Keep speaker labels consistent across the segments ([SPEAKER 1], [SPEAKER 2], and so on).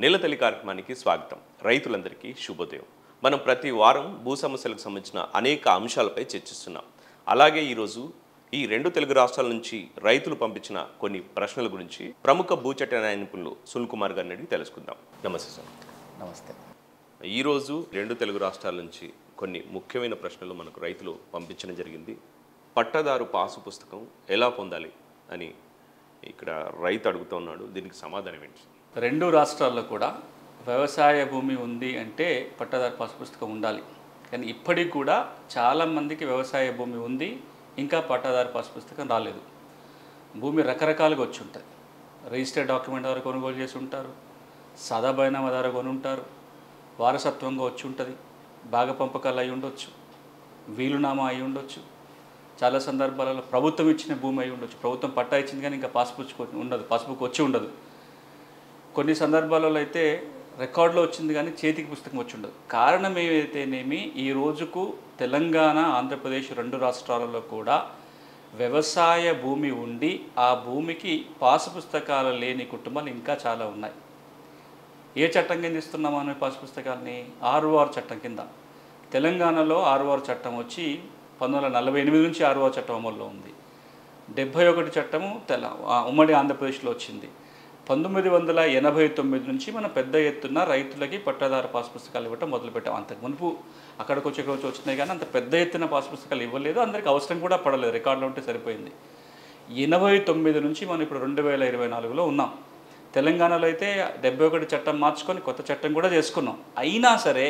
[SPEAKER 1] నీలతల్లి కార్యక్రమానికి స్వాగతం రైతులందరికీ శుభోదయం మనం ప్రతి వారం భూ సమస్యలకు సంబంధించిన అనేక అంశాలపై చర్చిస్తున్నాం అలాగే ఈరోజు ఈ రెండు తెలుగు రాష్ట్రాల నుంచి రైతులు పంపించిన కొన్ని ప్రశ్నల గురించి ప్రముఖ భూచట్ట న్యాయ నిపుణులు సునీల్ కుమార్ గారిని అడిగి తెలుసుకుందాం నమస్తే సార్
[SPEAKER 2] నమస్తే
[SPEAKER 1] ఈరోజు రెండు తెలుగు రాష్ట్రాల నుంచి కొన్ని ముఖ్యమైన ప్రశ్నలు మనకు రైతులు పంపించడం జరిగింది పట్టదారు పాసు పుస్తకం ఎలా పొందాలి అని ఇక్కడ రైతు అడుగుతూ ఉన్నాడు దీనికి సమాధానం ఏంటి
[SPEAKER 2] రెండు రాష్ట్రాల్లో కూడా వ్యవసాయ భూమి ఉంది అంటే పట్టాదారు పాస్ పుస్తకం ఉండాలి కానీ ఇప్పటికి కూడా చాలామందికి వ్యవసాయ భూమి ఉంది ఇంకా పట్టాదారు పాస్ పుస్తకం రాలేదు భూమి రకరకాలుగా వచ్చి ఉంటుంది రిజిస్టర్డ్ డాక్యుమెంట్ ద్వారా కొనుగోలు చేసి ఉంటారు సాదా బైనామా ద్వారా కొని ఉంటారు వారసత్వంగా వచ్చి ఉంటుంది భాగ పంపకాలు అయి ఉండొచ్చు వీలునామా అయి ఉండొచ్చు చాలా సందర్భాలలో ప్రభుత్వం ఇచ్చిన భూమి అయి ఉండొచ్చు ప్రభుత్వం పట్టా ఇచ్చింది కానీ ఇంకా పాస్బుక్ ఉండదు పాస్బుక్ వచ్చి ఉండదు కొన్ని సందర్భాలలో అయితే రికార్డులో వచ్చింది కానీ చేతికి పుస్తకం వచ్చి ఉండదు కారణం ఏమైతేనేమి ఈ రోజుకు తెలంగాణ ఆంధ్రప్రదేశ్ రెండు రాష్ట్రాలలో కూడా వ్యవసాయ భూమి ఉండి ఆ భూమికి పాసు పుస్తకాలు లేని కుటుంబాలు ఇంకా చాలా ఉన్నాయి ఏ చట్టం కింద ఇస్తున్నాం మనం ఈ పాసు పుస్తకాలని ఆర్ఓఆర్ చట్టం కింద తెలంగాణలో ఆర్ఓఆర్ చట్టం వచ్చి పంతొమ్మిది వందల నలభై ఎనిమిది నుంచి ఆర్ఓఆర్ చట్టం అమల్లో ఉంది డెబ్భై ఒకటి చట్టము తెల ఆ, ఉమ్మడి ఆంధ్రప్రదేశ్లో వచ్చింది పంతొమ్మిది వందల ఎనభై తొమ్మిది నుంచి మనం పెద్ద ఎత్తున రైతులకి పట్టాదారు పాస్ పుస్తకాలు ఇవ్వటం మొదలుపెట్టాం అంతకు మునుపు అక్కడికి వచ్చి ఇక్కడికి వచ్చి వచ్చినాయి కానీ అంత పెద్ద ఎత్తున పాస్ పుస్తకాలు ఇవ్వలేదు అందరికి అవసరం కూడా పడలేదు రికార్డులో ఉంటే సరిపోయింది ఎనభై తొమ్మిది నుంచి మనం ఇప్పుడు రెండు వేల ఇరవై నాలుగులో ఉన్నాం తెలంగాణలో అయితే డెబ్బై ఒకటి చట్టం మార్చుకొని కొత్త చట్టం కూడా చేసుకున్నాం అయినా సరే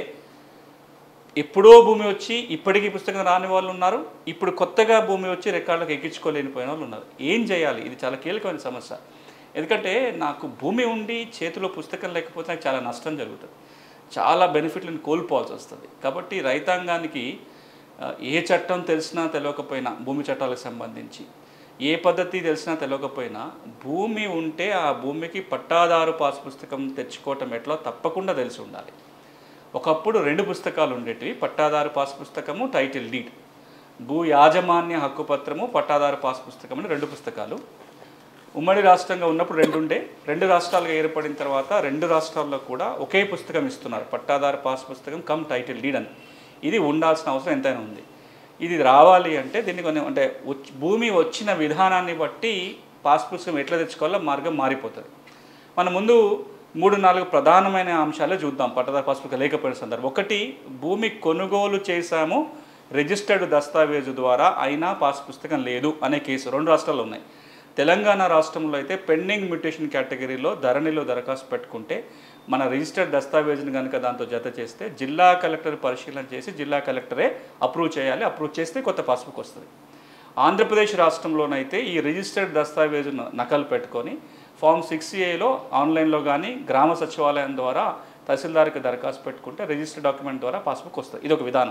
[SPEAKER 2] ఎప్పుడో భూమి వచ్చి ఇప్పటికీ పుస్తకం రాని వాళ్ళు ఉన్నారు ఇప్పుడు కొత్తగా భూమి వచ్చి రికార్డులకు ఎక్కించుకోలేనిపోయిన వాళ్ళు ఉన్నారు ఏం చేయాలి ఇది చాలా కీలకమైన సమస్య ఎందుకంటే నాకు భూమి ఉండి చేతిలో పుస్తకం లేకపోతే నాకు చాలా నష్టం జరుగుతుంది చాలా బెనిఫిట్లను కోల్పోవాల్సి వస్తుంది కాబట్టి రైతాంగానికి ఆ, ఏ చట్టం తెలిసినా తెలియకపోయినా భూమి చట్టాలకు సంబంధించి ఏ పద్ధతి తెలిసినా తెలియకపోయినా భూమి ఉంటే ఆ భూమికి పట్టాదారు పాస్ పుస్తకం తెచ్చుకోవటం ఎట్లా తప్పకుండా తెలిసి ఉండాలి ఒకప్పుడు రెండు పుస్తకాలు ఉండేటివి పట్టాదారు పాస్ పుస్తకము టైటిల్ డీడ్ భూ యాజమాన్య హక్కు పత్రము పట్టాదారు పాస్ పుస్తకం అని రెండు పుస్తకాలు ఉమ్మడి రాష్ట్రంగా ఉన్నప్పుడు రెండు ఉండే రెండు రాష్ట్రాలుగా ఏర్పడిన తర్వాత రెండు రాష్ట్రాల్లో కూడా ఒకే పుస్తకం ఇస్తున్నారు పట్టాదారు పాస్ పుస్తకం కమ్ టైటిల్ డీడ్ అని ఇది ఉండాల్సిన అవసరం ఎంతైనా ఉంది ఇది రావాలి అంటే దీన్ని కొన్ని అంటే వచ్చి- భూమి వచ్చిన విధానాన్ని బట్టి పాస్ పుస్తకం ఎట్లా తెచ్చుకోవాలో మార్గం మారిపోతుంది మన ముందు మూడు నాలుగు ప్రధానమైన అంశాలే చూద్దాం పట్టదారు పాస్ పుస్తకం లేకపోయిన సందర్భం ఒకటి భూమి కొనుగోలు చేశాము రిజిస్టర్డ్ దస్తావేజు ద్వారా అయినా పాస్ పుస్తకం లేదు అనే కేసు రెండు రాష్ట్రాల్లో ఉన్నాయి తెలంగాణ రాష్ట్రంలో అయితే పెండింగ్ మ్యూటేషన్ కేటగిరీలో ధరణిలో దరఖాస్తు పెట్టుకుంటే మన రిజిస్టర్డ్ దస్తావేజును కనుక దాంతో జత చేస్తే జిల్లా కలెక్టర్ పరిశీలన చేసి జిల్లా కలెక్టరే అప్రూవ్ చేయాలి అప్రూవ్ చేస్తే కొత్త పాస్బుక్ వస్తుంది ఆంధ్రప్రదేశ్ రాష్ట్రంలోనైతే ఈ రిజిస్టర్డ్ దస్తావేజును నకలు పెట్టుకొని ఫామ్ సిక్స్ ఏలో ఆన్లైన్లో కానీ గ్రామ సచివాలయం ద్వారా తహసీల్దార్కి దరఖాస్తు పెట్టుకుంటే రిజిస్టర్డ్ డాక్యుమెంట్ ద్వారా పాస్బుక్ వస్తుంది ఇది ఒక విధానం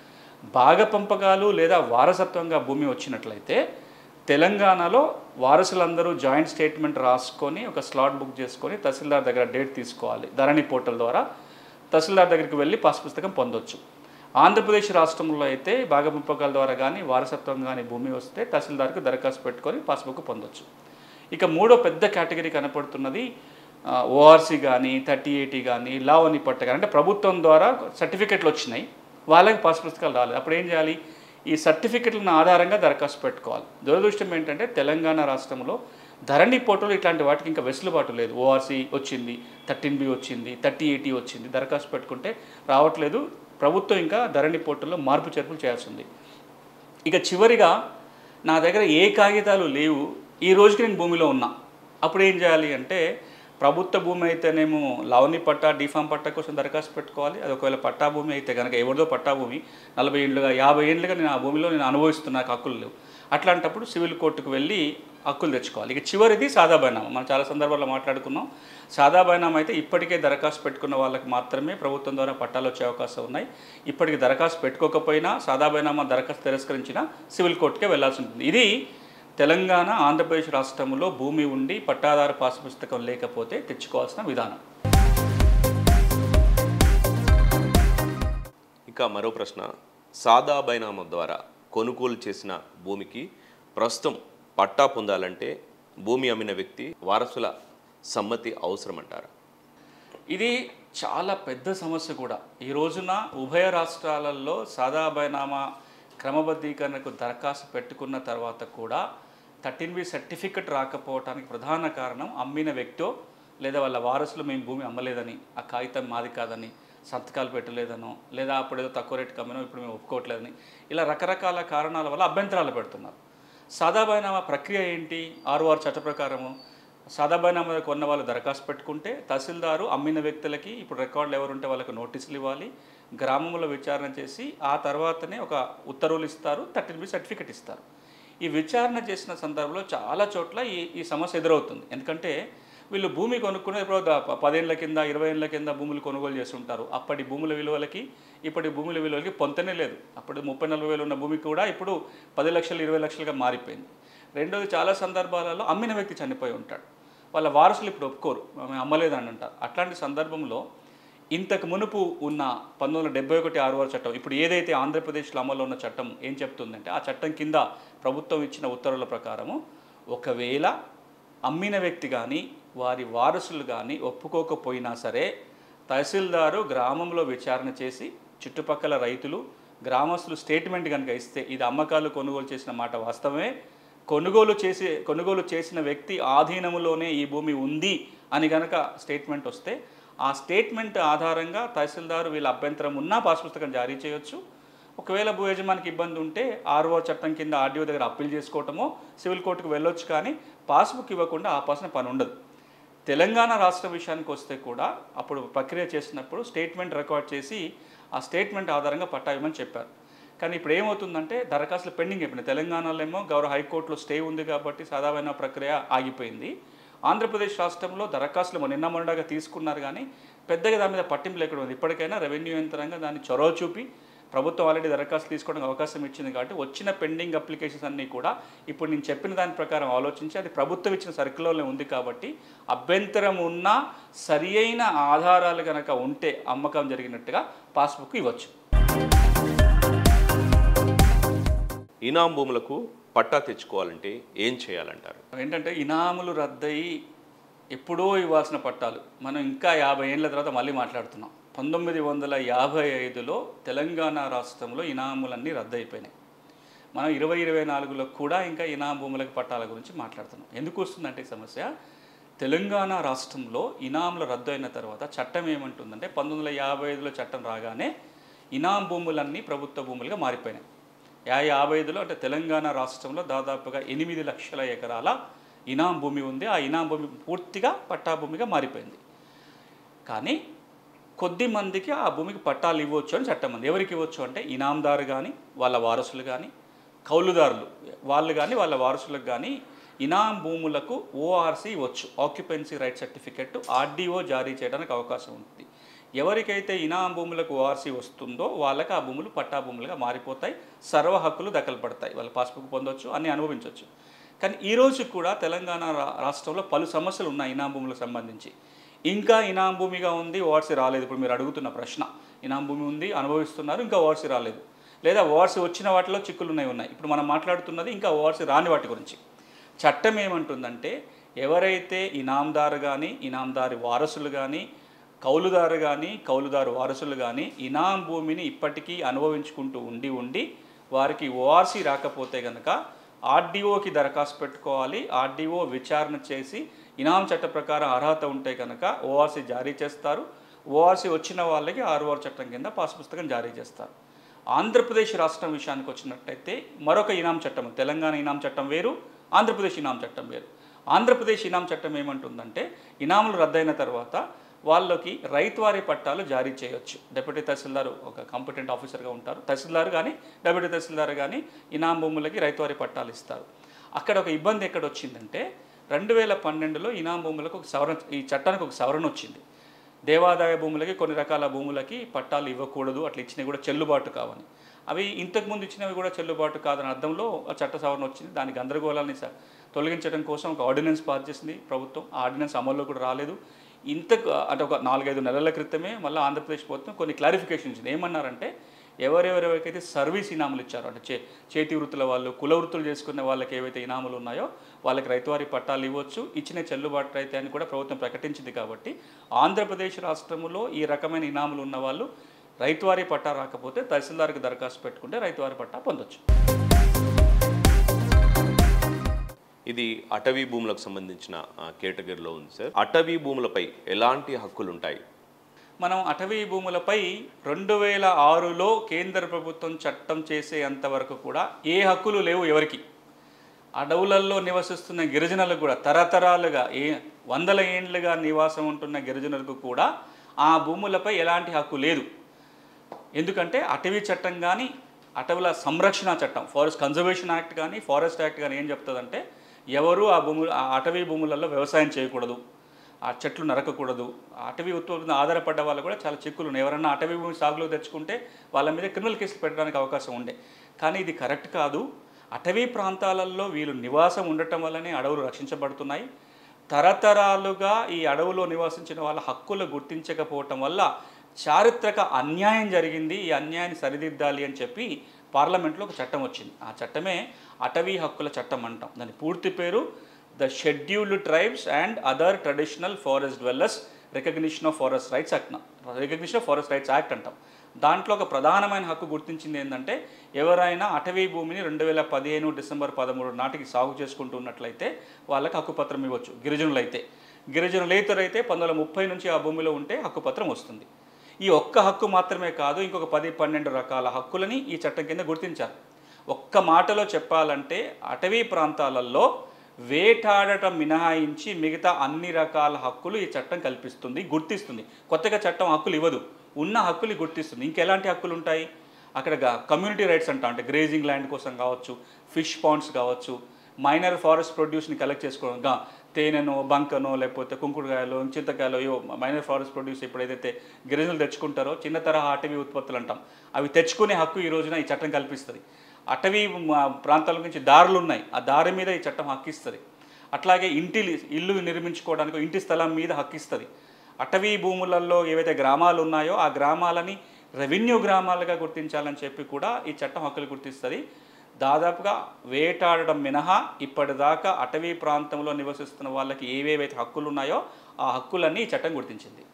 [SPEAKER 2] భాగ పంపకాలు లేదా వారసత్వంగా భూమి వచ్చినట్లయితే తెలంగాణలో వారసులందరూ జాయింట్ స్టేట్మెంట్ రాసుకొని ఒక స్లాట్ బుక్ చేసుకొని తహసీల్దార్ దగ్గర డేట్ తీసుకోవాలి ధరణి పోర్టల్ ద్వారా తహసీల్దార్ దగ్గరికి వెళ్ళి పాస్ పుస్తకం పొందొచ్చు ఆంధ్రప్రదేశ్ రాష్ట్రంలో అయితే భాగ పంపకాల ద్వారా కానీ వారసత్వం కానీ భూమి వస్తే తహసీల్దార్కి దరఖాస్తు పెట్టుకొని పాస్బుక్ పొందొచ్చు ఇక మూడో పెద్ద కేటగిరీ కనపడుతున్నది ఓఆర్సీ కానీ థర్టీ ఎయిటీ కానీ లావ్ అని పట్ట కానీ అంటే ప్రభుత్వం ద్వారా సర్టిఫికెట్లు వచ్చినాయి వాళ్ళకి పాస్ పుస్తకాలు రాలేదు అప్పుడు ఏం చేయాలి ఈ సర్టిఫికెట్లను ఆధారంగా దరఖాస్తు పెట్టుకోవాలి దురదృష్టం ఏంటంటే తెలంగాణ రాష్ట్రంలో ధరణి పోర్టల్ ఇట్లాంటి వాటికి ఇంకా వెసులుబాటు లేదు ఓఆర్సీ వచ్చింది థర్టీన్ బి వచ్చింది థర్టీ ఎయిటీ వచ్చింది దరఖాస్తు పెట్టుకుంటే రావట్లేదు ప్రభుత్వం ఇంకా ధరణి పోర్టల్లో మార్పు చేర్పులు చేయాల్సి ఉంది ఇక చివరిగా నా దగ్గర ఏ కాగితాలు లేవు ఈ రోజుకి నేను భూమిలో ఉన్నా అప్పుడు ఏం చేయాలి అంటే ప్రభుత్వ భూమి అయితేనేమో లవణి పట్టా డిఫామ్ పట్టా కోసం దరఖాస్తు పెట్టుకోవాలి అది ఒకవేళ పట్టా భూమి అయితే కనుక ఎవరిదో పట్టా భూమి నలభై ఏళ్ళుగా యాభై ఏళ్ళుగా నేను ఆ భూమిలో నేను అనుభవిస్తున్నా నాకు హక్కులు లేవు అట్లాంటప్పుడు సివిల్ కోర్టుకు వెళ్ళి హక్కులు తెచ్చుకోవాలి ఇక చివరిది సాదా బైనామా మనం చాలా సందర్భాల్లో మాట్లాడుకున్నాం సాదా బైనామా అయితే ఇప్పటికే దరఖాస్తు పెట్టుకున్న వాళ్ళకి మాత్రమే ప్రభుత్వం ద్వారా పట్టాలు వచ్చే అవకాశం ఉన్నాయి ఇప్పటికి దరఖాస్తు పెట్టుకోకపోయినా సాదా బైనామా దరఖాస్తు తిరస్కరించిన సివిల్ కోర్టుకే వెళ్లాల్సి ఉంటుంది ఇది తెలంగాణ ఆంధ్రప్రదేశ్ రాష్ట్రంలో భూమి ఉండి పట్టాదారు పాస్ పుస్తకం లేకపోతే తెచ్చుకోవాల్సిన విధానం
[SPEAKER 1] ఇంకా మరో ప్రశ్న సాదా బైనామా ద్వారా కొనుగోలు చేసిన భూమికి ప్రస్తుతం పట్టా పొందాలంటే భూమి అమ్మిన వ్యక్తి వారసుల సమ్మతి అవసరం అంటారా
[SPEAKER 2] ఇది చాలా పెద్ద సమస్య కూడా ఈ రోజున ఉభయ రాష్ట్రాలలో సాదా బైనామా క్రమబద్ధీకరణకు దరఖాస్తు పెట్టుకున్న తర్వాత కూడా థర్టీన్ బి సర్టిఫికెట్ రాకపోవడానికి ప్రధాన కారణం అమ్మిన వ్యక్తో లేదా వాళ్ళ వారసులు మేము భూమి అమ్మలేదని ఆ కాగితం మాది కాదని సంతకాలు పెట్టలేదనో లేదా అప్పుడు ఏదో తక్కువ రేటు కమ్మినో ఇప్పుడు మేము ఒప్పుకోవట్లేదని ఇలా రకరకాల కారణాల వల్ల అభ్యంతరాలు పెడుతున్నారు సాదా బైనామా ప్రక్రియ ఏంటి ఆరు ఆరు చట్ట ప్రకారము సాదా బైనామా కొన్న వాళ్ళు దరఖాస్తు పెట్టుకుంటే తహసీల్దారు అమ్మిన వ్యక్తులకి ఇప్పుడు రికార్డులు ఎవరుంటే వాళ్ళకి నోటీసులు ఇవ్వాలి గ్రామంలో విచారణ చేసి ఆ తర్వాతనే ఒక ఉత్తర్వులు ఇస్తారు థర్టీన్ బి సర్టిఫికెట్ ఇస్తారు ఈ విచారణ చేసిన సందర్భంలో చాలా చోట్ల ఈ ఈ సమస్య ఎదురవుతుంది ఎందుకంటే వీళ్ళు భూమి కొనుక్కునే ఇప్పుడు ద- ప- పదేళ్ల కింద ఇరవై ఏళ్ళ కింద భూములు కొనుగోలు చేస్తుంటారు అప్పటి భూముల విలువలకి ఇప్పటి భూముల విలువలకి పొంతనే లేదు అప్పుడు ముప్పై నలభై వేలు ఉన్న భూమి కూడా ఇప్పుడు పది లక్షలు ఇరవై లక్షలుగా మారిపోయింది రెండోది చాలా సందర్భాలలో అమ్మిన వ్యక్తి చనిపోయి ఉంటాడు వాళ్ళ వారసులు ఇప్పుడు ఒప్పుకోరు మేము అమ్మలేదని అంటారు అట్లాంటి సందర్భంలో ఇంతకు మునుపు ఉన్న పంతొమ్మిది వందల డెబ్బై ఒకటి ఆరు ఆరు చట్టం ఇప్పుడు ఏదైతే ఆంధ్రప్రదేశ్లో అమల్లో ఉన్న చట్టం ఏం చెప్తుందంటే ఆ చట్టం కింద ప్రభుత్వం ఇచ్చిన ఉత్తర్వుల ప్రకారము ఒకవేళ అమ్మిన వ్యక్తి కానీ వారి వారసులు కానీ ఒప్పుకోకపోయినా సరే తహసీల్దారు గ్రామంలో విచారణ చేసి చుట్టుపక్కల రైతులు గ్రామస్తులు స్టేట్మెంట్ కనుక ఇస్తే ఇది అమ్మకాలు కొనుగోలు చేసిన మాట వాస్తవమే కొనుగోలు చేసి కొనుగోలు చేసిన వ్యక్తి ఆధీనములోనే ఈ భూమి ఉంది అని కనుక స్టేట్మెంట్ వస్తే ఆ స్టేట్మెంట్ ఆధారంగా తహసీల్దారు వీళ్ళ అభ్యంతరం ఉన్నా పాస్ పుస్తకం జారీ చేయొచ్చు ఒకవేళ భూ యజమానికి ఇబ్బంది ఉంటే ఆర్ఓ చట్టం కింద ఆర్డీఓ దగ్గర అప్పీల్ చేసుకోవటమో సివిల్ కోర్టుకు వెళ్ళొచ్చు కానీ పాస్బుక్ ఇవ్వకుండా ఆపాల్సిన పని ఉండదు తెలంగాణ రాష్ట్ర విషయానికి వస్తే కూడా అప్పుడు ప్రక్రియ చేసినప్పుడు స్టేట్మెంట్ రికార్డ్ చేసి ఆ స్టేట్మెంట్ ఆధారంగా పట్టా ఇవ్వమని చెప్పారు కానీ ఇప్పుడు ఏమవుతుందంటే దరఖాస్తులు పెండింగ్ అయిపోయినాయి తెలంగాణలో ఏమో గౌరవ హైకోర్టులో స్టే ఉంది కాబట్టి సాధారణ ప్రక్రియ ఆగిపోయింది ఆంధ్రప్రదేశ్ రాష్ట్రంలో దరఖాస్తులు మొన్న నిన్న మొన్నగా తీసుకున్నారు కానీ పెద్దగా దాని మీద పట్టింపు లేకుండా ఉంది ఇప్పటికైనా రెవెన్యూ యంత్రంగా దాన్ని చొరవ చూపి ప్రభుత్వం ఆల్రెడీ దరఖాస్తు తీసుకోవడానికి అవకాశం ఇచ్చింది కాబట్టి వచ్చిన పెండింగ్ అప్లికేషన్స్ అన్నీ కూడా ఇప్పుడు నేను చెప్పిన దాని ప్రకారం ఆలోచించి అది ప్రభుత్వం ఇచ్చిన సర్కిల్లోనే ఉంది కాబట్టి అభ్యంతరం ఉన్నా సరి అయిన ఆధారాలు కనుక ఉంటే అమ్మకం జరిగినట్టుగా పాస్బుక్ ఇవ్వచ్చు
[SPEAKER 1] ఇనాం భూములకు పట్టా తెచ్చుకోవాలంటే ఏం చేయాలంటారు
[SPEAKER 2] ఏంటంటే ఇనాములు రద్దయి ఎప్పుడో ఇవ్వాల్సిన పట్టాలు మనం ఇంకా యాభై ఏళ్ళ తర్వాత మళ్ళీ మాట్లాడుతున్నాం పంతొమ్మిది వందల యాభై ఐదులో తెలంగాణ రాష్ట్రంలో ఇనాములన్నీ రద్దయిపోయినాయి మనం ఇరవై ఇరవై నాలుగులో కూడా ఇంకా ఇనాం భూములకు పట్టాల గురించి మాట్లాడుతున్నాం ఎందుకు వస్తుందంటే ఈ సమస్య తెలంగాణ రాష్ట్రంలో ఇనాములు రద్దు అయిన తర్వాత చట్టం ఏమంటుందంటే పంతొమ్మిది వందల యాభై ఐదులో చట్టం రాగానే ఇనాం భూములన్నీ ప్రభుత్వ భూములుగా మారిపోయినాయి యా యాభై ఐదులో అంటే తెలంగాణ రాష్ట్రంలో దాదాపుగా ఎనిమిది లక్షల ఎకరాల ఇనాం భూమి ఉంది ఆ ఇనాం భూమి పూర్తిగా పట్టా భూమిగా మారిపోయింది కానీ కొద్ది మందికి ఆ భూమికి పట్టాలు ఇవ్వచ్చు అని చట్టం ఉంది ఎవరికి ఇవ్వచ్చు అంటే ఇనాందారు కానీ వాళ్ళ వారసులు కానీ కౌలుదారులు వాళ్ళు కానీ వాళ్ళ వారసులకు కానీ ఇనాం భూములకు ఓఆర్సీ ఇవ్వచ్చు ఆక్యుపెన్సీ రైట్ సర్టిఫికెట్ ఆర్డీఓ జారీ చేయడానికి అవకాశం ఉంటుంది ఎవరికైతే ఇనాం భూములకు ఓఆర్సీ వస్తుందో వాళ్ళకి ఆ భూములు పట్టా భూములుగా మారిపోతాయి సర్వ హక్కులు దఖలు పడతాయి వాళ్ళ పాస్బుక్ పొందొచ్చు అన్ని అనుభవించవచ్చు కానీ ఈ రోజు కూడా తెలంగాణ రా- రాష్ట్రంలో పలు సమస్యలు ఉన్నాయి ఇనాం భూములకు సంబంధించి ఇంకా ఇనాం భూమిగా ఉంది ఓఆర్సీ రాలేదు ఇప్పుడు మీరు అడుగుతున్న ప్రశ్న ఇనాం భూమి ఉంది అనుభవిస్తున్నారు ఇంకా ఓఆర్సీ రాలేదు లేదా ఓఆర్సీ వచ్చిన వాటిలో చిక్కులు ఉన్నాయి ఉన్నాయి ఇప్పుడు మనం మాట్లాడుతున్నది ఇంకా ఓఆర్సీ రాని వాటి గురించి చట్టం ఏమంటుందంటే ఎవరైతే ఇనాందారు కానీ ఇనాందారి వారసులు కానీ కౌలుదారు కానీ కౌలుదారు వారసులు కానీ ఇనాం భూమిని ఇప్పటికీ అనుభవించుకుంటూ ఉండి ఉండి వారికి ఓఆర్సీ రాకపోతే కనుక ఆర్డీఓకి దరఖాస్తు పెట్టుకోవాలి ఆర్డీఓ విచారణ చేసి ఇనాం చట్ట ప్రకారం అర్హత ఉంటే కనుక ఓఆర్సీ జారీ చేస్తారు ఓఆర్సీ వచ్చిన వాళ్ళకి ఆర్ఓఆర్ చట్టం కింద పాస్ పుస్తకం జారీ చేస్తారు ఆంధ్రప్రదేశ్ రాష్ట్రం విషయానికి వచ్చినట్టయితే మరొక ఇనాం చట్టం తెలంగాణ ఇనాం చట్టం వేరు ఆంధ్రప్రదేశ్ ఇనాం చట్టం వేరు ఆంధ్రప్రదేశ్ ఇనాం చట్టం ఏమంటుందంటే ఇనాములు రద్దయిన తర్వాత వాళ్ళకి రైతువారీ పట్టాలు జారీ చేయొచ్చు డిప్యూటీ తహసీల్దార్ ఒక కాంపిటెంట్ ఆఫీసర్గా ఉంటారు తహసీల్దార్ కానీ డిప్యూటీ తహసీల్దార్ కానీ ఇనాం భూములకి రైతువారీ పట్టాలు ఇస్తారు అక్కడ ఒక ఇబ్బంది ఎక్కడ వచ్చిందంటే రెండు వేల పన్నెండులో ఇనాం భూములకు ఒక సవరణ ఈ చట్టానికి ఒక సవరణ వచ్చింది దేవాదాయ భూములకి కొన్ని రకాల భూములకి పట్టాలు ఇవ్వకూడదు అట్లా ఇచ్చినవి కూడా చెల్లుబాటు కావని అవి ఇంతకుముందు ఇచ్చినవి కూడా చెల్లుబాటు కాదని అర్థంలో ఆ చట్ట సవరణ వచ్చింది దాని గందరగోళాన్ని స- తొలగించడం కోసం ఒక ఆర్డినెన్స్ పాస్ చేసింది ప్రభుత్వం ఆ ఆర్డినెన్స్ అమల్లో కూడా రాలేదు ఇంత అంటే ఒక నాలుగైదు నెలల క్రితమే మళ్ళీ ఆంధ్రప్రదేశ్ ప్రభుత్వం కొన్ని క్లారిఫికేషన్ ఇచ్చింది ఏమన్నారంటే ఎవరెవరెవరికైతే సర్వీస్ ఇనాములు ఇచ్చారో అంటే చే చేతి వృత్తుల వాళ్ళు కుల వృత్తులు చేసుకునే వాళ్ళకి ఏవైతే ఇనాములు ఉన్నాయో వాళ్ళకి రైతువారి పట్టాలు ఇవ్వచ్చు ఇచ్చిన చెల్లుబాటు అయితే అని కూడా ప్రభుత్వం ప్రకటించింది కాబట్టి ఆంధ్రప్రదేశ్ రాష్ట్రంలో ఈ రకమైన ఇనాములు ఉన్న వాళ్ళు రైతువారి పట్టా రాకపోతే తహసీల్దార్కి దరఖాస్తు పెట్టుకుంటే రైతువారి పట్టా పొందొచ్చు
[SPEAKER 1] ఇది అటవీ భూములకు సంబంధించిన ఆ, కేటగిరీలో ఉంది సార్ అటవీ భూములపై ఎలాంటి హక్కులు ఉంటాయి
[SPEAKER 2] మనం అటవీ భూములపై రెండు వేల ఆరులో కేంద్ర ప్రభుత్వం చట్టం చేసేంత వరకు కూడా ఏ హక్కులు లేవు ఎవరికి అడవులలో నివసిస్తున్న గిరిజనులకు కూడా తరతరాలుగా ఏ వందల ఏండ్లుగా నివాసం ఉంటున్న గిరిజనులకు కూడా ఆ భూములపై ఎలాంటి హక్కు లేదు ఎందుకంటే అటవీ చట్టం కానీ అటవుల సంరక్షణ చట్టం ఫారెస్ట్ కన్జర్వేషన్ యాక్ట్ కానీ ఫారెస్ట్ యాక్ట్ కానీ ఏం చెప్తుందంటే ఎవరు ఆ భూములు ఆ అటవీ భూములలో వ్యవసాయం చేయకూడదు ఆ చెట్లు నరకకూడదు ఆ అటవీ ఉత్పత్తి మీద ఆధారపడ్డ వాళ్ళు కూడా చాలా చిక్కులు ఉన్నాయి ఎవరన్నా అటవీ భూమి సాగులో తెచ్చుకుంటే వాళ్ళ మీద క్రిమినల్ కేసులు పెట్టడానికి అవకాశం ఉండే కానీ ఇది కరెక్ట్ కాదు అటవీ ప్రాంతాలలో వీళ్ళు నివాసం ఉండటం వల్లనే అడవులు రక్షించబడుతున్నాయి తరతరాలుగా ఈ అడవులో నివసించిన వాళ్ళ హక్కులు గుర్తించకపోవటం వల్ల చారిత్రక అన్యాయం జరిగింది ఈ అన్యాయాన్ని సరిదిద్దాలి అని చెప్పి పార్లమెంట్లో ఒక చట్టం వచ్చింది ఆ చట్టమే అటవీ హక్కుల చట్టం అంటాం దాని పూర్తి పేరు the scheduled tribes and other traditional forest dwellers recognition of forest rights act recognition of forest rights act అంటాం దాంట్లో ఒక ప్రధానమైన హక్కు గుర్తించింది ఏంటంటే ఎవరైనా అటవీ భూమిని రెండు వేల పదిహేను డిసెంబర్ పదమూడు నాటికి సాగు చేసుకుంటున్నట్లయితే వాళ్ళకి హక్కుపత్రం ఇవ్వచ్చు గిరిజనులైతే గిరిజనులేతరైతే పంతొమ్మిది వందల ముప్పై నుంచి ఆ భూమిలో ఉంటే హక్కుపత్రం వస్తుంది ఈ ఒక్క హక్కు మాత్రమే కాదు ఇంకొక పది పన్నెండు రకాల హక్కులని ఈ చట్టం కింద గుర్తించారు ఒక్క మాటలో చెప్పాలంటే అటవీ ప్రాంతాలలో వేటాడటం మినహాయించి మిగతా అన్ని రకాల హక్కులు ఈ చట్టం కల్పిస్తుంది గుర్తిస్తుంది కొత్తగా చట్టం హక్కులు ఇవ్వదు ఉన్న హక్కులు గుర్తిస్తుంది ఇంకెలాంటి హక్కులు ఉంటాయి అక్కడ కమ్యూనిటీ రైట్స్ అంటాం అంటే గ్రేజింగ్ ల్యాండ్ కోసం కావచ్చు ఫిష్ పాండ్స్ కావచ్చు మైనర్ ఫారెస్ట్ ప్రొడ్యూస్ని కలెక్ట్ చేసుకోవడం గా తేనెనో బంకనో లేకపోతే కుంకుడుకాయలు చింతకాయలు ఇవో మైనర్ ఫారెస్ట్ ప్రొడ్యూస్ ఇప్పుడు ఏదైతే గిరిజనులు తెచ్చుకుంటారో చిన్న తరహా అటవీ ఉత్పత్తులు అంటాం అవి తెచ్చుకునే హక్కు ఈ రోజున ఈ చట్టం కల్పిస్తుంది అటవీ మ- ప్రాంతాల నుంచి దారులు ఉన్నాయి ఆ దారి మీద ఈ చట్టం హక్కిస్తుంది అట్లాగే ఇంటి ఇల్లు నిర్మించుకోవడానికి ఇంటి స్థలం మీద హక్కిస్తుంది అటవీ భూములలో ఏవైతే గ్రామాలు ఉన్నాయో ఆ గ్రామాలని రెవెన్యూ గ్రామాలుగా గుర్తించాలని చెప్పి కూడా ఈ చట్టం హక్కులు గుర్తిస్తుంది దాదాపుగా వేటాడడం మినహా ఇప్పటిదాకా అటవీ ప్రాంతంలో నివసిస్తున్న వాళ్ళకి ఏవేవైతే హక్కులు ఉన్నాయో ఆ హక్కులన్నీ ఈ చట్టం గుర్తించింది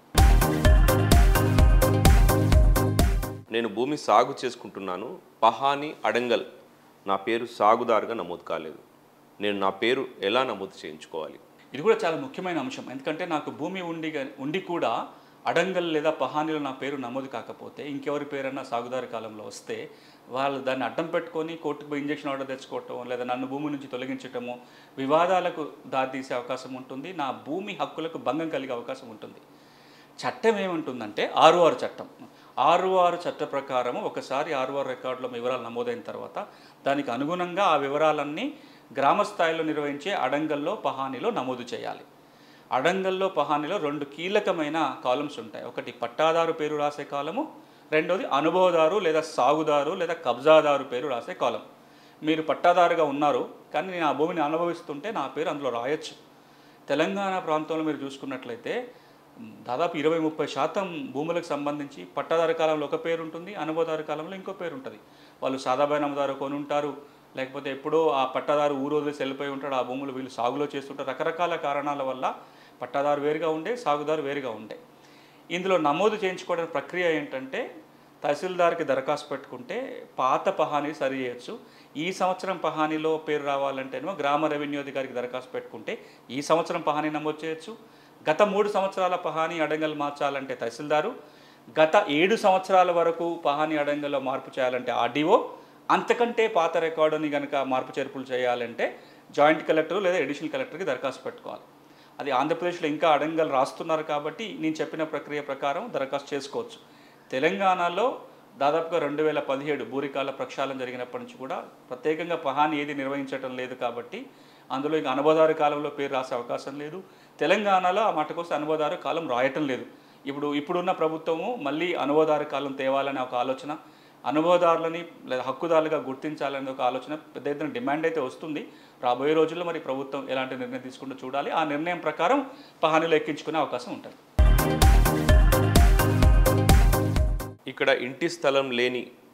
[SPEAKER 1] నేను భూమి సాగు చేసుకుంటున్నాను పహాని అడంగల్ నా పేరు సాగుదారుగా నమోదు కాలేదు నేను నా పేరు ఎలా నమోదు చేయించుకోవాలి
[SPEAKER 2] ఇది కూడా చాలా ముఖ్యమైన అంశం ఎందుకంటే నాకు భూమి ఉండి గా- ఉండి కూడా అడంగల్ లేదా పహానీలో నా పేరు నమోదు కాకపోతే ఇంకెవరి పేరన్నా సాగుదారి కాలంలో వస్తే వాళ్ళు దాన్ని అడ్డం పెట్టుకొని కోర్టుకు పోయి ఇంజక్షన్ ఆర్డర్ తెచ్చుకోవటం లేదా నన్ను భూమి నుంచి తొలగించటము వివాదాలకు దారితీసే అవకాశం ఉంటుంది నా భూమి హక్కులకు భంగం కలిగే అవకాశం ఉంటుంది చట్టం ఏముంటుందంటే ఆరు ఆరు చట్టం ఆరు ఆరు చట్ట ప్రకారం ఒకసారి ఆరు ఆరు రికార్డులో వివరాలు నమోదైన తర్వాత దానికి అనుగుణంగా ఆ వివరాలన్నీ గ్రామ స్థాయిలో నిర్వహించే అడంగల్లో పహానీలో నమోదు చేయాలి అడంగల్లో పహానీలో రెండు కీలకమైన కాలమ్స్ ఉంటాయి ఒకటి పట్టాదారు పేరు రాసే కాలము రెండోది అనుభవదారు లేదా సాగుదారు లేదా కబ్జాదారు పేరు రాసే కాలం మీరు పట్టాదారుగా ఉన్నారు కానీ నేను ఆ భూమిని అనుభవిస్తుంటే నా పేరు అందులో రాయొచ్చు తెలంగాణ ప్రాంతంలో మీరు చూసుకున్నట్లయితే మ్, దాదాపు ఇరవై ముప్పై శాతం భూములకు సంబంధించి పట్టాదారు కాలంలో ఒక పేరు ఉంటుంది అనుభవదారు కాలంలో ఇంకో పేరు ఉంటుంది వాళ్ళు సాదాబాయి నమ్మదారు కొని ఉంటారు లేకపోతే ఎప్పుడో ఆ పట్టాదారు ఊరు వదిలేసి వెళ్ళిపోయి ఉంటాడు ఆ భూములు వీళ్ళు సాగులో చేస్తుంటారు రకరకాల కారణాల వల్ల పట్టాదారు వేరుగా ఉండే సాగుదారు వేరుగా ఉండే ఇందులో నమోదు చేయించుకోవడానికి ప్రక్రియ ఏంటంటే తహసీల్దార్కి దరఖాస్తు పెట్టుకుంటే పాత పహానీ సరి చేయొచ్చు ఈ సంవత్సరం పహానీలో పేరు రావాలంటేనేమో గ్రామ రెవెన్యూ అధికారికి దరఖాస్తు పెట్టుకుంటే ఈ సంవత్సరం పహానీ నమోదు చేయొచ్చు గత మూడు సంవత్సరాల పహానీ అడంగల్ మార్చాలంటే తహసీల్దారు గత ఏడు సంవత్సరాల వరకు పహానీ అడంగల్లో మార్పు చేయాలంటే ఆర్డీఓ అంతకంటే పాత రికార్డుని కనుక మార్పు చేర్పులు చేయాలంటే జాయింట్ కలెక్టర్ లేదా అడిషనల్ కలెక్టర్కి దరఖాస్తు పెట్టుకోవాలి అది ఆంధ్రప్రదేశ్లో ఇంకా అడంగల్ రాస్తున్నారు కాబట్టి నేను చెప్పిన ప్రక్రియ ప్రకారం దరఖాస్తు చేసుకోవచ్చు తెలంగాణలో దాదాపుగా రెండు వేల పదిహేడు బూరికాల ప్రక్షాళన జరిగినప్పటి నుంచి కూడా ప్రత్యేకంగా పహాని ఏది నిర్వహించటం లేదు కాబట్టి అందులో ఇంకా అనుభవదారు కాలంలో పేరు రాసే అవకాశం లేదు తెలంగాణలో ఆ మాటకోసం అనుభవదారు కాలం రాయటం లేదు ఇప్పుడు ఇప్పుడున్న ప్రభుత్వము మళ్ళీ అనుభవదారు కాలం తేవాలనే ఒక ఆలోచన అనుభవదారులని లేదా హక్కుదారులుగా గుర్తించాలనే ఒక ఆలోచన పెద్ద ఎత్తున డిమాండ్ అయితే వస్తుంది రాబోయే రోజుల్లో మరి ప్రభుత్వం ఎలాంటి నిర్ణయం తీసుకుంటూ చూడాలి ఆ నిర్ణయం ప్రకారం పహానీలు ఎక్కించుకునే అవకాశం ఉంటుంది
[SPEAKER 1] ఇక్కడ ఇంటి స్థలం లేని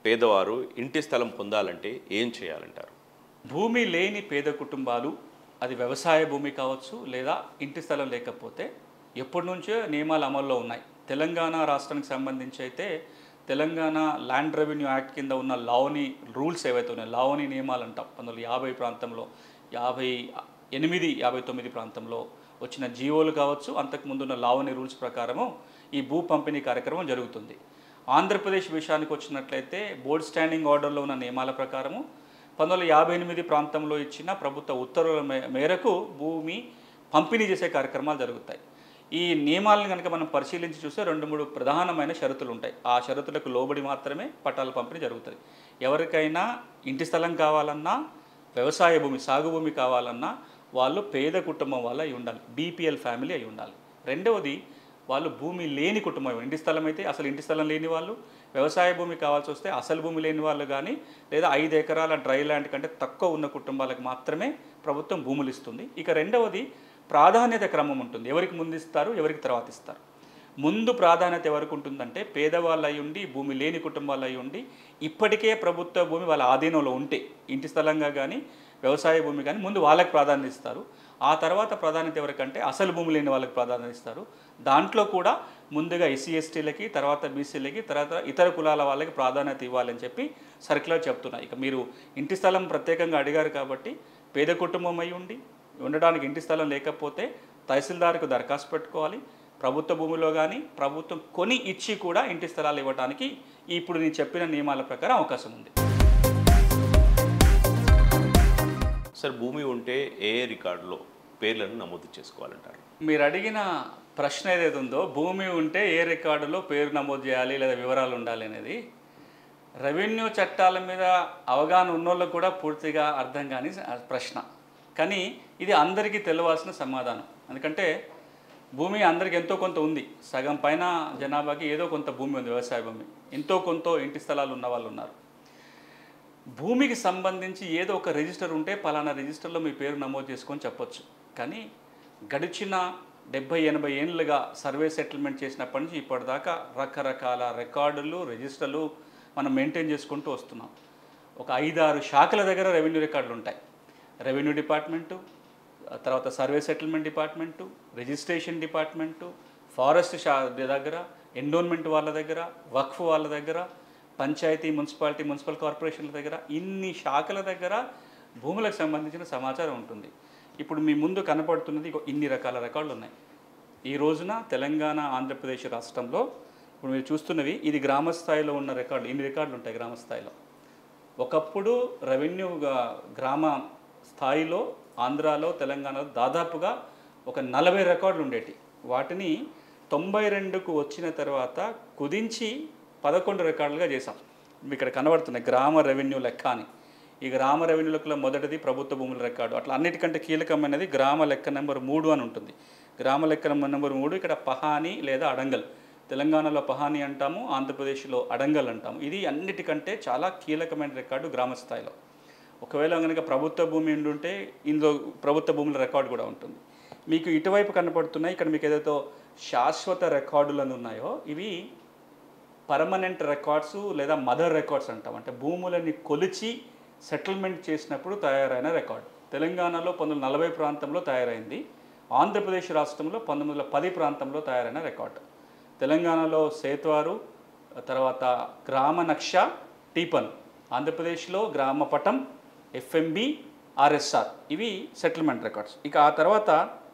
[SPEAKER 1] పేదవారు ఇంటి స్థలం పొందాలంటే ఏం చేయాలంటారు
[SPEAKER 2] భూమి లేని పేద కుటుంబాలు అది వ్యవసాయ భూమి కావచ్చు లేదా ఇంటి స్థలం లేకపోతే ఎప్పటి నుంచో నియమాలు అమల్లో ఉన్నాయి తెలంగాణ రాష్ట్రానికి సంబంధించి అయితే తెలంగాణ ల్యాండ్ రెవెన్యూ యాక్ట్ కింద ఉన్న లావని రూల్స్ ఏవైతే ఉన్నాయో లావని నియమాలు అంటాం పంతొమ్మిది వందల యాభై ప్రాంతంలో యాభై ఎనిమిది యాభై తొమ్మిది ప్రాంతంలో వచ్చిన జీవోలు కావచ్చు అంతకుముందు ఉన్న లావని రూల్స్ ప్రకారము ఈ భూ పంపిణీ కార్యక్రమం జరుగుతుంది ఆంధ్రప్రదేశ్ విషయానికి వచ్చినట్లయితే బోర్డ్ స్టాండింగ్ ఆర్డర్లో ఉన్న నియమాల ప్రకారము పంతొమ్మిది వందల యాభై ఎనిమిది ప్రాంతంలో ఇచ్చిన ప్రభుత్వ ఉత్తర్వుల మే- మేరకు భూమి పంపిణీ చేసే కార్యక్రమాలు జరుగుతాయి ఈ నియమాలను కనుక మనం పరిశీలించి చూస్తే రెండు మూడు ప్రధానమైన షరతులు ఉంటాయి ఆ షరతులకు లోబడి మాత్రమే పట్టాల పంపిణీ జరుగుతుంది ఎవరికైనా ఇంటి స్థలం కావాలన్నా వ్యవసాయ భూమి సాగు భూమి కావాలన్నా వాళ్ళు పేద కుటుంబం వల్ల అయి ఉండాలి బీపీఎల్ ఫ్యామిలీ అయి ఉండాలి రెండవది వాళ్ళు భూమి లేని కుటుంబం ఇంటి స్థలం అయితే అసలు ఇంటి స్థలం లేని వాళ్ళు వ్యవసాయ భూమి కావాల్సి వస్తే అసలు భూమి లేని వాళ్ళు కానీ లేదా ఐదు ఎకరాల డ్రై ల్యాండ్ కంటే తక్కువ ఉన్న కుటుంబాలకు మాత్రమే ప్రభుత్వం భూములు ఇస్తుంది ఇక రెండవది ప్రాధాన్యత క్రమం ఉంటుంది ఎవరికి ముందు ఇస్తారు ఎవరికి తర్వాత ఇస్తారు ముందు ప్రాధాన్యత ఎవరికి ఉంటుందంటే పేదవాళ్ళు అయి ఉండి భూమి లేని కుటుంబాలు అయి ఉండి ఇప్పటికే ప్రభుత్వ భూమి వాళ్ళ ఆధీనంలో ఉంటే ఇంటి స్థలంగా కానీ వ్యవసాయ భూమి కానీ ముందు వాళ్ళకి ప్రాధాన్యత ఇస్తారు ఆ తర్వాత ప్రాధాన్యత ఎవరికంటే అసలు భూమి లేని వాళ్ళకి ప్రాధాన్యత ఇస్తారు దాంట్లో కూడా ముందుగా ఎస్సీ ఎస్టీలకి తర్వాత బీసీలకి తర్వాత ఇతర కులాల వాళ్ళకి ప్రాధాన్యత ఇవ్వాలని చెప్పి సర్క్యులర్ చెప్తున్నాయి ఇక మీరు ఇంటి స్థలం ప్రత్యేకంగా అడిగారు కాబట్టి పేద కుటుంబం అయి ఉండి ఉండడానికి ఇంటి స్థలం లేకపోతే తహసీల్దార్కు దరఖాస్తు పెట్టుకోవాలి ప్రభుత్వ భూమిలో కానీ ప్రభుత్వం కొని ఇచ్చి కూడా ఇంటి స్థలాలు ఇవ్వడానికి ఇప్పుడు నేను చెప్పిన నియమాల ప్రకారం అవకాశం ఉంది
[SPEAKER 1] సార్ భూమి ఉంటే ఏ ఏ రికార్డులో పేర్లను నమోదు చేసుకోవాలంటారు
[SPEAKER 2] మీరు అడిగిన ప్రశ్న ఏదైతే ఉందో భూమి ఉంటే ఏ రికార్డులో పేరు నమోదు చేయాలి లేదా వివరాలు ఉండాలి అనేది రెవెన్యూ చట్టాల మీద అవగాహన ఉన్నోళ్ళకు కూడా పూర్తిగా అర్థం కాని ప్రశ్న కానీ ఇది అందరికీ తెలియాల్సిన సమాధానం ఎందుకంటే భూమి అందరికి ఎంతో కొంత ఉంది సగం పైన జనాభాకి ఏదో కొంత భూమి ఉంది వ్యవసాయ భూమి ఎంతో కొంత ఇంటి స్థలాలు ఉన్న వాళ్ళు ఉన్నారు భూమికి సంబంధించి ఏదో ఒక రిజిస్టర్ ఉంటే పలానా రిజిస్టర్లో మీ పేరు నమోదు చేసుకొని చెప్పొచ్చు కానీ గడిచిన డెబ్బై ఎనభై ఏళ్ళుగా సర్వే సెటిల్మెంట్ చేసినప్పటి నుంచి ఇప్పటిదాకా రకరకాల రికార్డులు రిజిస్టర్లు మనం మెయింటైన్ చేసుకుంటూ వస్తున్నాం ఒక ఐదారు శాఖల దగ్గర రెవెన్యూ రికార్డులు ఉంటాయి రెవెన్యూ డిపార్ట్మెంటు ఆ తర్వాత survey settlement department registration department forest షా దగ్గర ఎండోన్మెంట్ వాళ్ళ దగ్గర వక్ఫ్ వాళ్ళ దగ్గర పంచాయతీ మున్సిపాలిటీ మున్సిపల్ కార్పొరేషన్ల దగ్గర ఇన్ని శాఖల దగ్గర భూములకు సంబంధించిన సమాచారం ఉంటుంది ఇప్పుడు మీ ముందు కనపడుతున్నది ఇగో ఇన్ని రకాల రికార్డులు ఉన్నాయి ఈ రోజున తెలంగాణ ఆంధ్రప్రదేశ్ రాష్ట్రంలో ఇప్పుడు మీరు చూస్తున్నవి ఇది గ్రామ స్థాయిలో ఉన్న రికార్డులు ఇన్ని రికార్డులు ఉంటాయి గ్రామ స్థాయిలో ఒకప్పుడు రెవెన్యూ గా- గ్రామ స్థాయిలో ఆంధ్రాలో తెలంగాణలో దాదాపుగా ఒక నలభై రికార్డులు ఉండేటి వాటిని తొంభై రెండుకు వచ్చిన తర్వాత కుదించి పదకొండు రికార్డులుగా చేశాం మీకు ఇక్కడ కనబడుతున్నాయి గ్రామ రెవెన్యూ లెక్క అని ఈ గ్రామ రెవెన్యూ లెక్కలో మొదటిది ప్రభుత్వ భూముల రికార్డు అట్లా అన్నిటికంటే కీలకమైనది గ్రామ లెక్క నెంబర్ మూడు అని ఉంటుంది గ్రామ లెక్క నెంబర్ మూడు ఇక్కడ పహాని లేదా అడంగల్ తెలంగాణలో పహాని అంటాము ఆంధ్రప్రదేశ్లో అడంగల్ అంటాము ఇది అన్నిటికంటే చాలా కీలకమైన రికార్డు గ్రామ స్థాయిలో ఒకవేళ కనుక ప్రభుత్వ భూమి ఉండుంటే ఇందులో ప్రభుత్వ భూముల రికార్డు కూడా ఉంటుంది మీకు ఇటువైపు కనపడుతున్నాయి ఇక్కడ మీకు ఏదైతే శాశ్వత రికార్డులు అని ఉన్నాయో ఇవి పర్మనెంట్ రికార్డ్స్ లేదా మదర్ రికార్డ్స్ అంటాం అంటే భూములని కొలిచి సెటిల్మెంట్ చేసినప్పుడు తయారైన రికార్డ్ తెలంగాణలో పంతొమ్మిది వందల నలభై ప్రాంతంలో తయారైంది ఆంధ్రప్రదేశ్ రాష్ట్రంలో పంతొమ్మిది వందల పది ప్రాంతంలో తయారైన రికార్డ్ తెలంగాణలో సేత్వారు తర్వాత గ్రామ నక్ష టీపన్ ఆంధ్రప్రదేశ్లో గ్రామ పటం ఎఫ్ఎంబి ఆర్ఎస్ఆర్ ఇవి సెటిల్మెంట్ రికార్డ్స్ ఇక ఆ తర్వాత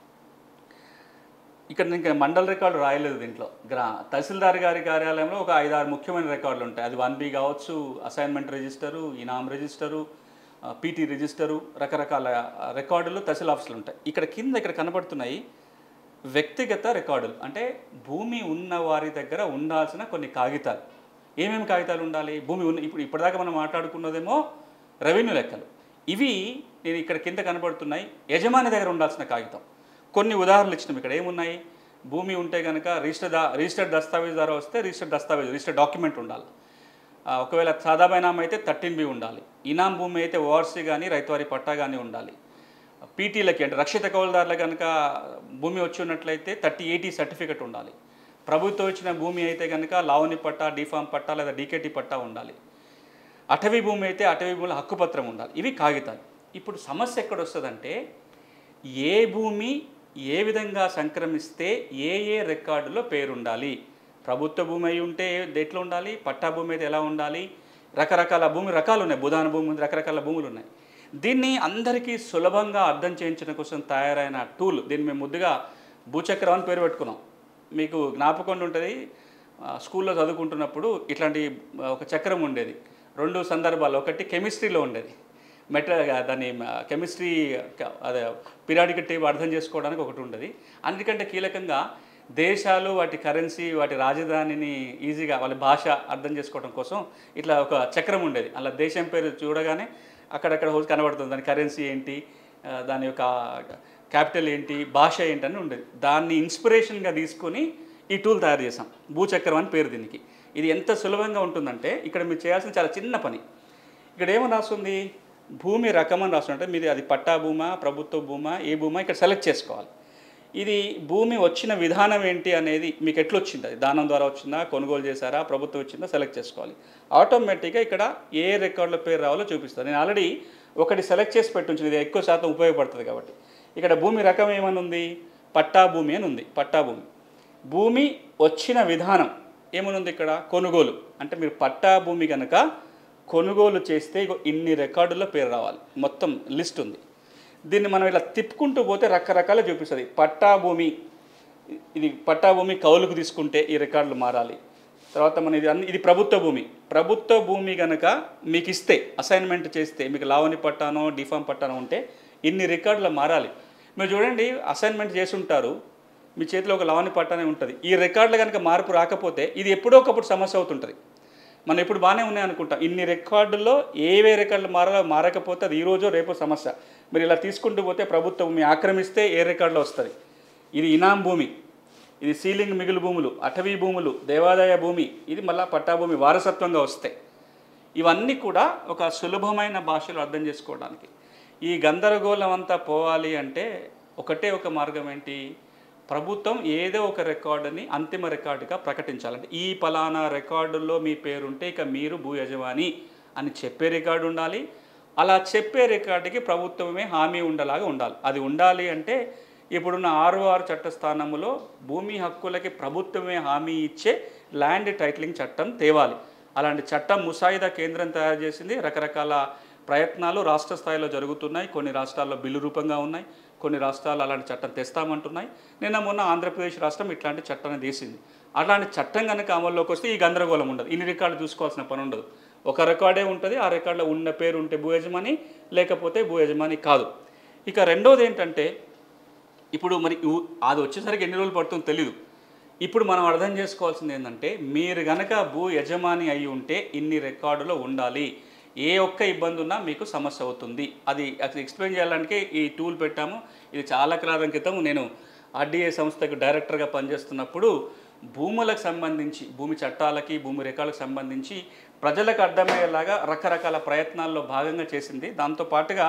[SPEAKER 2] ఇక్కడ ఇంకా మండల రికార్డు రాయలేదు దీంట్లో గ్రా తహసీల్దార్ గారి కార్యాలయంలో ఒక ఐదారు ముఖ్యమైన రికార్డులు ఉంటాయి అది వన్ బి కావచ్చు అసైన్మెంట్ రిజిస్టరు ఇనామ్ రిజిస్టరు పీటీ రిజిస్టరు రకరకాల ఆ, రికార్డులు తహసీల్ ఆఫీసులు ఉంటాయి ఇక్కడ కింద ఇక్కడ కనబడుతున్నాయి వ్యక్తిగత రికార్డులు అంటే భూమి ఉన్న వారి దగ్గర ఉండాల్సిన కొన్ని కాగితాలు ఏమేమి కాగితాలు ఉండాలి భూమి ఉన్న ఇప్పుడు ఇప్పటిదాకా మనం మాట్లాడుకున్నదేమో రెవెన్యూ లెక్కలు ఇవి నేను ఇక్కడ కింద కనబడుతున్నాయి యజమాని దగ్గర ఉండాల్సిన కాగితం కొన్ని ఉదాహరణలు ఇచ్చినాం ఇక్కడ ఏమున్నాయి భూమి ఉంటే కనుక రిజిస్టర్ దా రిజిస్టర్డ్ దస్తావేజ్ ద్వారా వస్తే రిజిస్టర్డ్ దస్తావేజ్ రిజిస్టర్డ్ డాక్యుమెంట్ ఉండాలి ఆ, ఒకవేళ సాదా బైనామా అయితే థర్టీన్ బి ఉండాలి ఇనాం భూమి అయితే ఓఆర్సీ కానీ రైతువారి పట్టా కానీ ఉండాలి పీటీలకి అంటే రక్షిత కౌలుదారులకు కనుక భూమి వచ్చి ఉన్నట్లయితే థర్టీ ఎయిటీ సర్టిఫికెట్ ఉండాలి ప్రభుత్వం ఇచ్చిన భూమి అయితే కనుక లావణి పట్టా డిఫామ్ పట్టా లేదా డీకేటీ పట్టా ఉండాలి అటవీ భూమి అయితే అటవీ భూమిలో హక్కుపత్రం ఉండాలి ఇవి కాగితాలు ఇప్పుడు సమస్య ఎక్కడ వస్తుందంటే ఏ భూమి ఏ విధంగా సంక్రమిస్తే ఏ ఏ రికార్డులో పేరు ఉండాలి ప్రభుత్వ భూమి అయి ఉంటే ఎట్లా ఉండాలి పట్టా భూమి అయితే ఎలా ఉండాలి రకరకాల భూమి రకాలు ఉన్నాయి బుధాన భూమి ఉంది రకరకాల భూములు ఉన్నాయి దీన్ని అందరికీ సులభంగా అర్థం చేయించడం కోసం తయారైన టూల్ దీన్ని మేము ముద్దుగా భూచక్రం అని పేరు పెట్టుకున్నాం మీకు జ్ఞాపకం ఉంటుంది ఆ, స్కూల్లో చదువుకుంటున్నప్పుడు ఇట్లాంటి ఆ, ఒక చక్రం ఉండేది రెండు సందర్భాలు ఒకటి కెమిస్ట్రీలో ఉండేది మెట దాన్ని కెమిస్ట్రీ అదే పీరియాడిక్ టేబుల్ అర్థం చేసుకోవడానికి ఒకటి ఉండేది అందుకంటే కీలకంగా దేశాలు వాటి కరెన్సీ వాటి రాజధానిని ఈజీగా వాళ్ళ భాష అర్థం చేసుకోవడం కోసం ఇట్లా ఒక చక్రం ఉండేది అలా దేశం పేరు చూడగానే అక్కడక్కడ హోల్ కనబడుతుంది దాని కరెన్సీ ఏంటి ఆ, దాని యొక్క క్యాపిటల్ ఏంటి భాష ఏంటి అని ఉండేది దాన్ని ఇన్స్పిరేషన్గా తీసుకొని ఈ టూల్ తయారు చేసాం భూచక్రం అని పేరు దీనికి ఇది ఎంత సులభంగా ఉంటుందంటే ఇక్కడ మీరు చేయాల్సిన చాలా చిన్న పని ఇక్కడ ఏమని రాస్తుంది భూమి రకం అని రాస్తుంటే మీది అది పట్టా భూమా ప్రభుత్వ భూమా ఏ భూమా ఇక్కడ సెలెక్ట్ చేసుకోవాలి ఇది భూమి వచ్చిన విధానం ఏంటి అనేది మీకు ఎట్లా వచ్చింది అది దానం ద్వారా వచ్చిందా కొనుగోలు చేశారా ప్రభుత్వం వచ్చిందా సెలెక్ట్ చేసుకోవాలి ఆటోమేటిక్గా ఇక్కడ ఏ రికార్డుల పేరు రావాలో చూపిస్తుంది నేను ఆల్రెడీ ఒకటి సెలెక్ట్ చేసి పెట్టుంచింది ఇది ఎక్కువ శాతం ఉపయోగపడుతుంది కాబట్టి ఇక్కడ భూమి రకం ఏమని ఉంది పట్టా భూమి అని ఉంది పట్టా భూమి భూమి వచ్చిన విధానం ఏమని ఉంది ఇక్కడ కొనుగోలు అంటే మీరు పట్టా భూమి కనుక కొనుగోలు చేస్తే ఇగో ఇన్ని రికార్డుల్లో పేరు రావాలి మొత్తం లిస్ట్ ఉంది దీన్ని మనం ఇలా తిప్పుకుంటూ పోతే రకరకాల చూపిస్తుంది పట్టా భూమి ఇది పట్టా భూమి కౌలుకు తీసుకుంటే ఈ రికార్డులు మారాలి తర్వాత మన ఇది అన్ని ఇది ప్రభుత్వ భూమి ప్రభుత్వ భూమి కనుక మీకు ఇస్తే అసైన్మెంట్ చేస్తే మీకు లావణి పట్టానో డిఫామ్ పట్టానో ఉంటే ఇన్ని రికార్డులు మారాలి మీరు చూడండి అసైన్మెంట్ చేసి ఉంటారు మీ చేతిలో ఒక లావణి పట్టానే ఉంటుంది ఈ రికార్డులు కనుక మార్పు రాకపోతే ఇది ఎప్పుడో ఒకప్పుడు సమస్య అవుతుంటుంది మనం ఇప్పుడు బాగానే ఉన్నాయి అనుకుంటాం ఇన్ని రికార్డుల్లో ఏవే రికార్డులు మారాలో మారకపోతే అది ఈ రోజు రేపు సమస్య మీరు ఇలా తీసుకుంటూ పోతే ప్రభుత్వం భూమి ఆక్రమిస్తే ఏ రికార్డులో వస్తుంది ఇది ఇనాం భూమి ఇది సీలింగ్ మిగులు భూములు అటవీ భూములు దేవాదాయ భూమి ఇది మళ్ళా పట్టా భూమి వారసత్వంగా వస్తాయి ఇవన్నీ కూడా ఒక సులభమైన భాషలో అర్థం చేసుకోవడానికి ఈ గందరగోళం అంతా పోవాలి అంటే ఒకటే ఒక మార్గం ఏంటి ప్రభుత్వం ఏదో ఒక రికార్డుని అంతిమ రికార్డుగా ప్రకటించాలంటే ఈ పలానా రికార్డుల్లో మీ పేరుంటే ఇక మీరు భూ యజమాని అని చెప్పే రికార్డు ఉండాలి అలా చెప్పే రికార్డుకి ప్రభుత్వమే హామీ ఉండలాగా ఉండాలి అది ఉండాలి అంటే ఇప్పుడున్న ఆరు ఆరు చట్ట స్థానంలో భూమి హక్కులకి ప్రభుత్వమే హామీ ఇచ్చే ల్యాండ్ టైటిలింగ్ చట్టం తేవాలి అలాంటి చట్టం ముసాయిదా కేంద్రం తయారు చేసింది రకరకాల ప్రయత్నాలు రాష్ట్ర స్థాయిలో జరుగుతున్నాయి కొన్ని రాష్ట్రాల్లో బిల్లు రూపంగా ఉన్నాయి కొన్ని రాష్ట్రాలు అలాంటి చట్టం తెస్తామంటున్నాయి నిన్న మొన్న ఆంధ్రప్రదేశ్ రాష్ట్రం ఇట్లాంటి చట్టాన్ని తీసింది అలాంటి చట్టం కనుక అమల్లోకి వస్తే ఈ గందరగోళం ఉండదు ఇన్ని రికార్డు చూసుకోవాల్సిన పని ఉండదు ఒక రికార్డే ఉంటుంది ఆ రికార్డులో ఉన్న పేరు ఉంటే భూ యజమాని లేకపోతే భూ యజమాని కాదు ఇక రెండోది ఏంటంటే ఇప్పుడు మరి ఉ- అది వచ్చేసరికి ఎన్ని రోజులు పడుతుందో తెలీదు ఇప్పుడు మనం అర్థం చేసుకోవాల్సింది ఏంటంటే మీరు గనక భూ యజమాని అయి ఉంటే ఇన్ని రికార్డులో ఉండాలి ఏ ఒక్క ఇబ్బంది ఉన్నా మీకు సమస్య అవుతుంది అది అది ఎక్స్ప్లెయిన్ చేయాలంటే ఈ టూల్ పెట్టాము ఇది చాలా కాలం క్రితం నేను ఆర్డీఏ సంస్థకు డైరెక్టర్గా పనిచేస్తున్నప్పుడు భూములకు సంబంధించి భూమి చట్టాలకి భూమి రికార్డులకు సంబంధించి ప్రజలకు అర్థమయ్యేలాగా రకరకాల ప్రయత్నాల్లో భాగంగా చేసింది దాంతో పాటుగా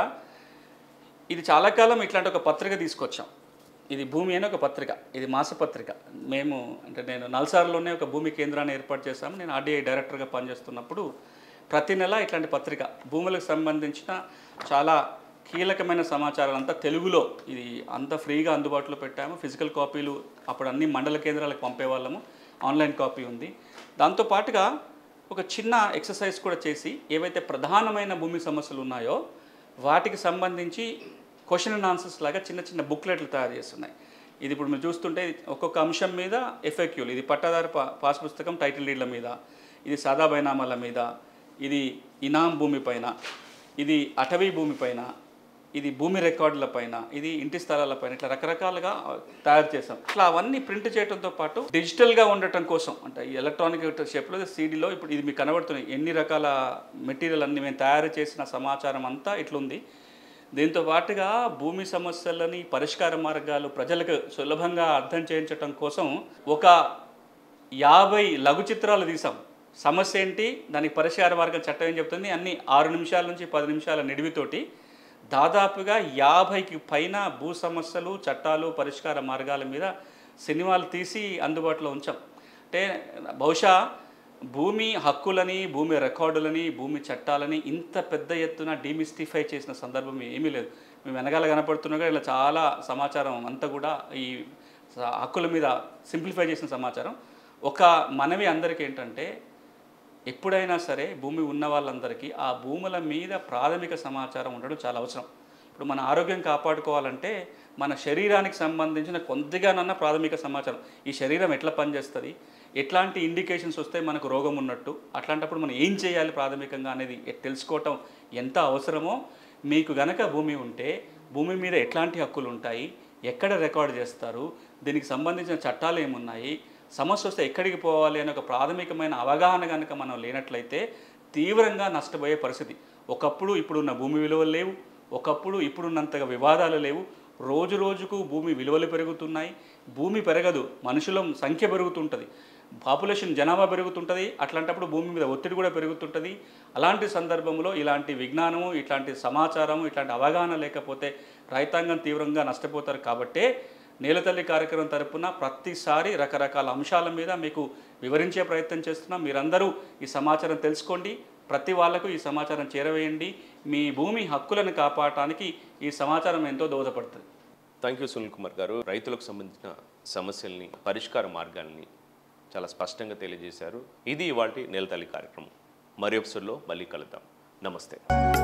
[SPEAKER 2] ఇది చాలా కాలం ఇట్లాంటి ఒక పత్రిక తీసుకొచ్చాం ఇది భూమి అని ఒక పత్రిక ఇది మాసపత్రిక మేము అంటే నేను నల్సార్లోనే ఒక భూమి కేంద్రాన్ని ఏర్పాటు చేశాము నేను ఆర్డీఐ డైరెక్టర్గా పనిచేస్తున్నప్పుడు ప్రతి నెల ఇట్లాంటి పత్రిక భూములకు సంబంధించిన చాలా కీలకమైన సమాచారం అంతా తెలుగులో ఇది అంత ఫ్రీగా అందుబాటులో పెట్టాము ఫిజికల్ కాపీలు అప్పుడు అన్ని మండల కేంద్రాలకు పంపేవాళ్ళము ఆన్లైన్ కాపీ ఉంది దాంతో పాటుగా ఒక చిన్న ఎక్సర్సైజ్ కూడా చేసి ఏవైతే ప్రధానమైన భూమి సమస్యలు ఉన్నాయో వాటికి సంబంధించి క్వశ్చన్ అండ్ ఆన్సర్స్ లాగా చిన్న చిన్న బుక్లెట్లు తయారు చేస్తున్నాయి ఇది ఇప్పుడు మీరు చూస్తుంటే ఇది ఒక్కొక్క అంశం మీద ఎఫ్ఎక్యూలు ఇది పట్టాదారు పా పాస్ పుస్తకం టైటిల్ డీడ్ల మీద ఇది సాదా బైనామాల మీద ఇది ఇనాం భూమి పైన ఇది అటవీ భూమి పైన ఇది భూమి రికార్డుల పైన ఇది ఇంటి స్థలాల పైన ఇట్లా రకరకాలుగా తయారు చేసాం ఇట్లా అవన్నీ ప్రింట్ చేయడంతో పాటు డిజిటల్గా ఉండటం కోసం అంటే ఈ ఎలక్ట్రానిక్ షేప్లో సీడీలో ఇప్పుడు ఇది మీకు కనబడుతున్నాయి ఎన్ని రకాల మెటీరియల్ అన్ని మేము తయారు చేసిన సమాచారం అంతా ఇట్లుంది దీంతో పాటుగా భూమి సమస్యలని పరిష్కార మార్గాలు ప్రజలకు సులభంగా అర్థం చేయించడం కోసం ఒక యాభై లఘు చిత్రాలు తీసాం సమస్య ఏంటి దానికి పరిష్కార మార్గం చట్టం ఏం చెప్తుంది అన్ని ఆరు నిమిషాల నుంచి పది నిమిషాల నిడివితోటి దాదాపుగా యాభైకి పైన భూ సమస్యలు చట్టాలు పరిష్కార మార్గాల మీద సినిమాలు తీసి అందుబాటులో ఉంచాం అంటే బహుశా భూమి హక్కులని భూమి రికార్డులని భూమి చట్టాలని ఇంత పెద్ద ఎత్తున డిమిస్టిఫై చేసిన సందర్భం ఏమీ లేదు మేము వెనకాల కనపడుతున్నగా ఇలా చాలా సమాచారం అంతా కూడా ఈ స- హక్కుల మీద సింప్లిఫై చేసిన సమాచారం ఒక మనవి అందరికీ ఏంటంటే ఎప్పుడైనా సరే భూమి ఉన్న వాళ్ళందరికీ ఆ భూముల మీద ప్రాథమిక సమాచారం ఉండడం చాలా అవసరం ఇప్పుడు మన ఆరోగ్యం కాపాడుకోవాలంటే మన శరీరానికి సంబంధించిన కొద్దిగానన్నా ప్రాథమిక సమాచారం ఈ శరీరం ఎట్లా పనిచేస్తుంది ఎట్లాంటి ఇండికేషన్స్ వస్తే మనకు రోగం ఉన్నట్టు అట్లాంటప్పుడు మనం ఏం చేయాలి ప్రాథమికంగా అనేది ఎ- తెలుసుకోవటం ఎంత అవసరమో మీకు గనక భూమి ఉంటే భూమి మీద ఎట్లాంటి హక్కులు ఉంటాయి ఎక్కడ రికార్డ్ చేస్తారు దీనికి సంబంధించిన చట్టాలు ఏమున్నాయి సమస్య వస్తే ఎక్కడికి పోవాలి అనే ఒక ప్రాథమికమైన అవగాహన కనుక మనం లేనట్లయితే తీవ్రంగా నష్టపోయే పరిస్థితి ఒకప్పుడు ఇప్పుడున్న భూమి విలువలు లేవు ఒకప్పుడు ఇప్పుడున్నంతగా వివాదాలు లేవు రోజు రోజుకు భూమి విలువలు పెరుగుతున్నాయి భూమి పెరగదు మనుషుల సంఖ్య పెరుగుతుంటుంది పాపులేషన్ జనాభా పెరుగుతుంటుంది అట్లాంటప్పుడు భూమి మీద ఒత్తిడి కూడా పెరుగుతుంటుంది అలాంటి సందర్భంలో ఇలాంటి విజ్ఞానము ఇట్లాంటి సమాచారము ఇట్లాంటి అవగాహన లేకపోతే రైతాంగం తీవ్రంగా నష్టపోతారు కాబట్టే నేలతల్లి కార్యక్రమం తరపున ప్రతిసారి రకరకాల అంశాల మీద మీకు వివరించే ప్రయత్నం చేస్తున్నాం మీరందరూ ఈ సమాచారం తెలుసుకోండి ప్రతి వాళ్లకు ఈ సమాచారం చేరవేయండి మీ భూమి హక్కులను కాపాడటానికి ఈ సమాచారం ఎంతో దోహదపడుతుంది
[SPEAKER 1] థ్యాంక్ యూ సునీల్ కుమార్ గారు రైతులకు సంబంధించిన సమస్యల్ని పరిష్కార మార్గాల్ని చాలా స్పష్టంగా తెలియజేశారు ఇది ఇవాళ నెలతల్లి కార్యక్రమం మరి ఎపిసోడ్లో మళ్ళీ కలుద్దాం నమస్తే